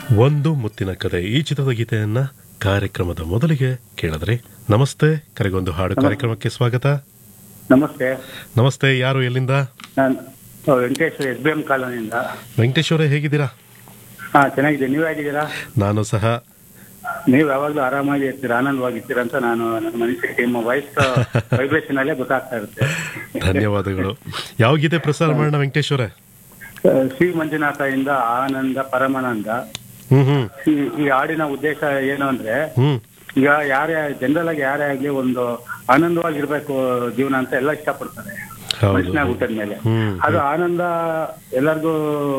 ಒಂದು ಮುತ್ತಿನ ಕತೆ ಈ ಚಿತ್ರದ ಗೀತೆಯನ್ನ ಕಾರ್ಯಕ್ರಮದ ಮೊದಲಿಗೆ ಕೇಳಿದ್ರೆ ನಮಸ್ತೆ ಕರೆಗೊಂದು ಹಾಡು ಕಾರ್ಯಕ್ರಮಕ್ಕೆ ಸ್ವಾಗತ ನಮಸ್ತೆ ನಮಸ್ತೆ ಯಾರು ಎಲ್ಲಿಂದ ನಾನು ವೆಂಕಟೇಶ್ ಎಸ್ ಬಿ ಎಂ ಕಾಲೋನಿಯಿಂದ ವೆಂಕಟೇಶ್ ಅವರೇ ಹೇಗಿದ್ದೀರಾ ಹಾ ಚೆನ್ನಾಗಿದೆ ನೀವು ಹೇಗಿದ್ದೀರಾ ನಾನು ಸಹ ನೀವು ಯಾವಾಗಲೂ ಆರಾಮಾಗಿ ಇರ್ತೀರಾ ಆನಂದವಾಗಿರ್ತೀರಾ ಅಂತ ನಾನು ನನ್ನ ಮನಸ್ಸಿಗೆ ನಿಮ್ಮ ವಾಯ್ಸ್ ವೈಬ್ರೇಷನ್ ಅಲ್ಲೇ ಗೊತ್ತಾಗ್ತಾ ಇರುತ್ತೆ ಧನ್ಯವಾದಗಳು ಯಾವ ಗೀತೆ ಪ್ರಸಾರ ಮಾಡೋಣ ವೆಂಕಟೇಶ್ ಅವರೇ ಅಹ್, ಶ್ರೀ ಮಂಜುನಾಥ ಇಂದ ಆನಂದ ಪರಮಾನಂದ ಹ್ಮ್ ಹ್ಮ್ ಈ ಈ ಹಾಡಿನ ಉದ್ದೇಶ ಏನು ಅಂದ್ರೆ ಹ್ಮ್ ಈಗ ಯಾರೇ ಜನರಲ್ ಆಗಿ ಯಾರೇ ಆಗ್ಲಿ ಒಂದು ಆನಂದವಾಗಿರ್ಬೇಕು ಜೀವನ ಅಂತ ಎಲ್ಲ ಇಷ್ಟಪಡ್ತಾರೆ ಹೌದು ಮನುಷ್ಯನಾಗ ಹುಟ್ಟಿದ ಮೇಲೆ ಹ್ಮ್ ಅದು ಆನಂದ ಎಲ್ಲರಿಗೂ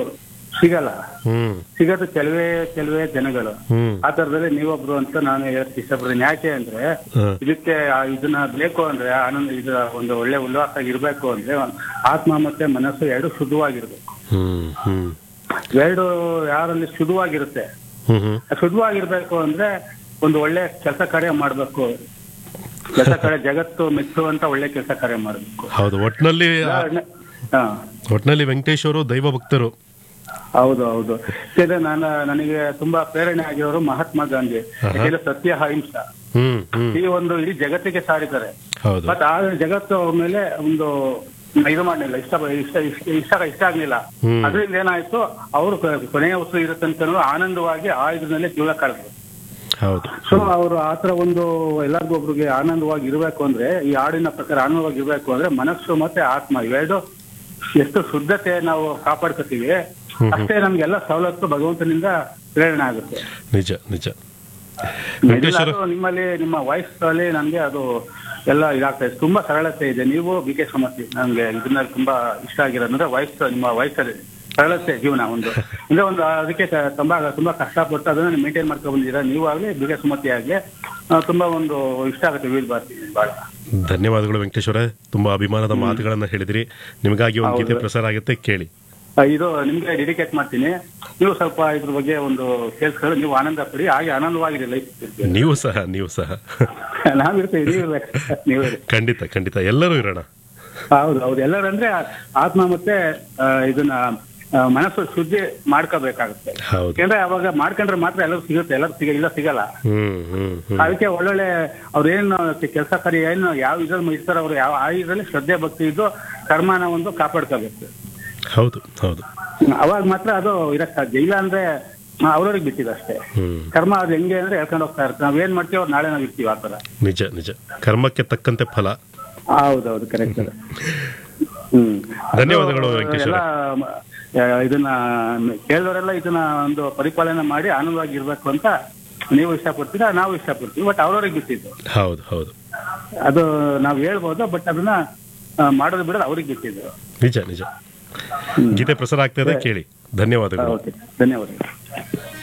ಸಿಗಲ್ಲ ಹ್ಮ್ ಸಿಗೋದು ಕೆಲವೇ ಕೆಲವೇ ಜನಗಳು ಹ್ಮ್ ಆ ತರದಲ್ಲಿ ನೀವೊಬ್ರು ಅಂತ ನಾನು ಹೇಳಕ್ ಇಷ್ಟಪಡ್ತೀನಿ ಯಾಕೆ ಅಂದ್ರೆ ಹ, ಇದಕ್ಕೆ ಆ ಇದನ್ನ ಬೇಕು ಅಂದ್ರೆ ಆನಂದ ಇದು ಒಂದು ಒಳ್ಳೆ ಉಲ್ಲಾಸ ಇರ್ಬೇಕು ಅಂದ್ರೆ ಆತ್ಮ ಮತ್ತೆ ಮನಸ್ಸು ಎರಡು ಶುದ್ಧವಾಗಿರ್ಬೇಕು ಹ್ಮ್ ಹ್ಮ್ ಎರಡು ಯಾರಲ್ಲಿ ಶುದ್ಧವಾಗಿರುತ್ತೆ ಹ್ಮ್ ಹ್ಮ್ ಆ ಶುದ್ಧವಾಗಿರ್ಬೇಕು ಅಂದ್ರೆ ಒಂದು ಒಳ್ಳೆ ಕೆಲಸ ಕಾರ್ಯ ಮಾಡ್ಬೇಕು ಕೆಲಸ ಕಾರ್ಯ ಜಗತ್ತು ಮೆಚ್ಚುವಂತ ಒಳ್ಳೆ ಕೆಲಸ ಕಾರ್ಯ ಮಾಡ್ಬೇಕು ಹೌದು ಒಟ್ನಲ್ಲಿ ಉದಾಹರಣೆ- ಹಾ ಒಟ್ನಲ್ಲಿ ವೆಂಕಟೇಶ್ ಅವರು ದೈವ ಭಕ್ತರು ಹೌದು ಹೌದು ಯಾಕಂದ್ರೆ ನಾನು ನನಗೆ ತುಂಬಾ ಪ್ರೇರಣೆ ಆಗಿರೋರು ಮಹಾತ್ಮ ಗಾಂಧಿ ಯಾಕಂದ್ರೆ ಸತ್ಯ ಅಹಿಂಸಾ ಹ್ಮ್ ಹ್ಮ್ ಈ ಒಂದು ಇಡೀ ಜಗತ್ತಿಗೆ ಸಾರಿದ್ದಾರೆ ಹೌದು ಬಟ್ ಆ ಜಗತ್ತು ಅವ್ರ ಮೇಲೆ ಒಂದು ಇದು ಮಾಡಲಿಲ್ಲ ಇಷ್ಟ ಇಷ್ಟ ಇಷ್ಟ ಇಷ್ಟ ಇಷ್ಟ ಆಗ್ಲಿಲ್ಲ ಹ್ಮ್. ಅದರಿಂದ ಏನಾಯ್ತು ಅವರು ಕೊನೆಯ ಉಸಿರು ಇರೋ ತನಕ ಆನಂದವಾಗಿ ಆ ಇದರಲ್ಲಿ ಜೀವನ ಕಳೆದ್ರು ಹೌದು ಸೊ ಅವರು ಆತರ ಒಂದು ಎಲ್ಲರಿಗೂ ಒಬ್ರಿಗೆ ಆನಂದವಾಗಿ ಇರಬೇಕು ಅಂದ್ರೆ ಈ ಹಾಡಿನ ಪ್ರಕಾರ ಆನಂದವಾಗಿ ಇರಬೇಕು ಅಂದ್ರೆ ಮನಸ್ಸು ಮತ್ತೆ ಆತ್ಮ ಇವೆರಡು ಎಷ್ಟು ಶುದ್ಧತೆ ನಾವು ಕಾಪಾಡ್ಕೊತೀವಿ ಅಷ್ಟೇ ನಮ್ಗೆಲ್ಲ ಸವಲತ್ತು ಭಗವಂತನಿಂದ ಪ್ರೇರಣೆ ಆಗುತ್ತೆ ನಿಜ ನಿಜ ವೆಂಕಟೇಶ್ ಅವರೇ ಅದು ನಿಮ್ಮಲ್ಲಿ ನಿಮ್ಮ ವಾಯ್ಸ್ ಅಲ್ಲಿ ನನ್ಗೆ ಅದು ಎಲ್ಲ ಇದಾಗ್ತಾ ಇದೆ ತುಂಬಾ ಸರಳತೆ ಇದೆ ನೀವು ಬಿ ಕೆ ಸಮಸ್ಯೆ ನನ್ಗೆ ಇದನ್ನ ತುಂಬಾ ಇಷ್ಟ ಆಗಿರೋದಂದ್ರೆ ವಾಯ್ಸ್ ನಿಮ್ಮ ವಾಯ್ಸ್ ಅಲ್ಲಿ ಸರಳತೆ ಜೀವನ ಒಂದು ಅಂದ್ರೆ ಒಂದು ಅದಕ್ಕೆ ತ- ತುಂಬಾ ತುಂಬಾ ಕಷ್ಟಪಟ್ಟು ಅದನ್ನ ಮೇಂಟೈನ್ ಮಾಡ್ಕೊಂಡು ಬಂದಿದ್ದೀರಾ ನೀವು ಆಗ್ಲಿ ಬಿ ಕೆ ಸುಮತಿ ಆಗ್ಲಿ ಆ, ತುಂಬಾ ಒಂದು ಇಷ್ಟ ಆಗುತ್ತೆ ವೀಲ್ ಬಾರ್ತಿ ಬಹಳ ಧನ್ಯವಾದಗಳು ವೆಂಕಟೇಶ್ ಅವರೇ ತುಂಬಾ ಅಭಿಮಾನದ ಮಾತುಗಳನ್ನ ಹೇಳಿದಿರಿ ನಿಮಗಾಗಿ ಒಂದು ಗೀತೆ ಪ್ರಸಾರ ಆಗುತ್ತೆ ಕೇಳಿ ಆ, ಇದು ನಿಮ್ಗೆ ಡೆಡಿಕೇಟ್ ಮಾಡ್ತೀನಿ ನೀವು ಸ್ವಲ್ಪ ಇದ್ರ ಬಗ್ಗೆ ಒಂದು ಕೇಳಿಸ್ಕೊಂಡು ನೀವು ಆನಂದ ಪಡಿ ಹಾಗೆ ಆನಂದವಾಗಿದೆ ಲೈಫ್ ನೀವು ಸಹ ನೀವು ಸಹ ನಾವಿರ್ತೀವಿ ನೀವು ಇರ್ಬೇಕು. ನೀವು ಇರಿ. ಖಂಡಿತ ಖಂಡಿತ ಎಲ್ಲರೂ ಇರೋಣ ಹೌದು ಹೌದು ಎಲ್ಲರೂ ಅಂದ್ರೆ ಆತ್ಮ ಮತ್ತೆ ಆ, ಇದನ್ನ ಆ, ಮನಸ್ಸು ಶುದ್ಧಿ ಮಾಡ್ಕೋಬೇಕಾಗುತ್ತೆ ಹೌದು ಯಾಕಂದ್ರೆ ಅವಾಗ ಮಾಡ್ಕೊಂಡ್ರೆ ಮಾತ್ರ ಎಲ್ಲರೂ ಸಿಗುತ್ತೆ ಎಲ್ಲರೂ ಸಿಗ ಇಲ್ಲ ಸಿಗಲ್ಲ ಹ್ಮ್ ಹ್ಮ್ ಹ್ಮ್ ಅದಕ್ಕೆ ಒಳ್ಳೊಳ್ಳೆ ಅವ್ರೇನು ಕೆಲಸ ಕಾರ್ಯ ಏನು ಯಾವ ಇದ್ರಲ್ಲಿ ಇರ್ತಾರ ಅವ್ರು ಯಾವ ಆ ಇದ್ರಲ್ಲಿ ಶ್ರದ್ಧೆ ಭಕ್ತಿ ಇದ್ದು ಕರ್ಮನ ಒಂದು ಕಾಪಾಡ್ಕೋಬೇಕು ಹೌದು ಹೌದು ಅವಾಗ ಮಾತ್ರ ಅದು ಇರಕ್ ಸಾಧ್ಯ ಇಲ್ಲ ಅಂದ್ರೆ ಅವ್ರವ್ರಿಗೆ ಬಿಟ್ಟಿದೆ ಅಷ್ಟೇ ಹ್ಮ್ ಕರ್ಮ ಅದು ಹೆಂಗೆ ಅಂದ್ರೆ ಹೇಳ್ಕೊಂಡು ಹೋಗ್ತಾ ಇರ್ತಾರೆ ನಾವ್ ಏನ್ ಮಾಡ್ತೀವಿ ಅವ್ರು ನಾಳೆ ನಾವ್ ಇರ್ತೀವಿ ಆ ತರ ನಿಜ ನಿಜ ಕರ್ಮಕ್ಕೆ ತಕ್ಕಂತೆ ಫಲ ಹೌದೌದು ಕರೆಕ್ಟ್ ಹ್ಮ್ ಧನ್ಯವಾದಗಳು ಅದು ವೆಂಕಟೇಶ್ ಎಲ್ಲ ಮ- ಆ, ಇದನ್ನ ಕೇಳಿದವರೆಲ್ಲ ಇದನ್ನ ಒಂದು ಪರಿಪಾಲನೆ ಮಾಡಿ ಆನಂದವಾಗಿ ಇರ್ಬೇಕು ಅಂತ ನೀವು ಇಷ್ಟಪಡ್ತೀರಾ ನಾವು ಇಷ್ಟಪಡ್ತೀವಿ ಬಟ್ ಅವ್ರವ್ರಿಗೆ ಬಿಟ್ಟಿದ್ದು ಹೌದು ಹೌದು ಅದು ನಾವು ಹೇಳ್ಬೋದು ಬಟ್ ಅದನ್ನ ಆ, ಮಾಡೋದು ಬಿಡೋದು ಅವ್ರಿಗೆ ಬಿಟ್ಟಿದ್ದು ನಿಜ ನಿಜ ಗೀತೆ ಪ್ರಸಾರ ಆಗ್ತಾ ಇದೆ ಕೇಳಿ ಧನ್ಯವಾದಗಳು ಓಕೆ ಧನ್ಯವಾದಗಳು